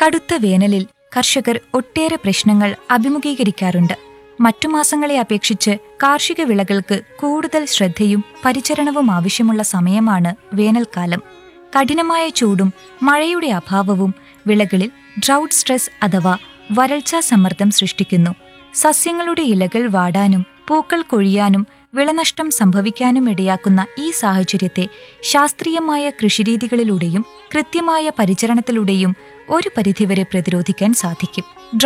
കടുത്ത വേനലിൽ കർഷകർ ഒട്ടേറെ പ്രശ്നങ്ങൾ അഭിമുഖീകരിക്കാറുണ്ട് മറ്റു മാസങ്ങളെ അപേക്ഷിച്ച് കാർഷിക വിളകൾക്ക് കൂടുതൽ ശ്രദ്ധയും പരിചരണവും ആവശ്യമുള്ള സമയമാണ് വേനൽക്കാലം കഠിനമായ ചൂടും മഴയുടെ അഭാവവും വിളകളിൽ ഡ്രൗട്ട് സ്ട്രെസ് അഥവാ വരൾച്ചാ സമ്മർദ്ദം സൃഷ്ടിക്കുന്നു സസ്യങ്ങളുടെ ഇലകൾ വാടാനും പൂക്കൾ കൊഴിയാനും വിളനഷ്ടം സംഭവിക്കാനും ഇടയാക്കുന്ന ഈ സാഹചര്യത്തെ ശാസ്ത്രീയമായ കൃഷിരീതികളിലൂടെയും കൃത്യമായ പരിചരണത്തിലൂടെയും ഒരു പരിധിവരെ പ്രതിരോധിക്കാൻ സാധിക്കും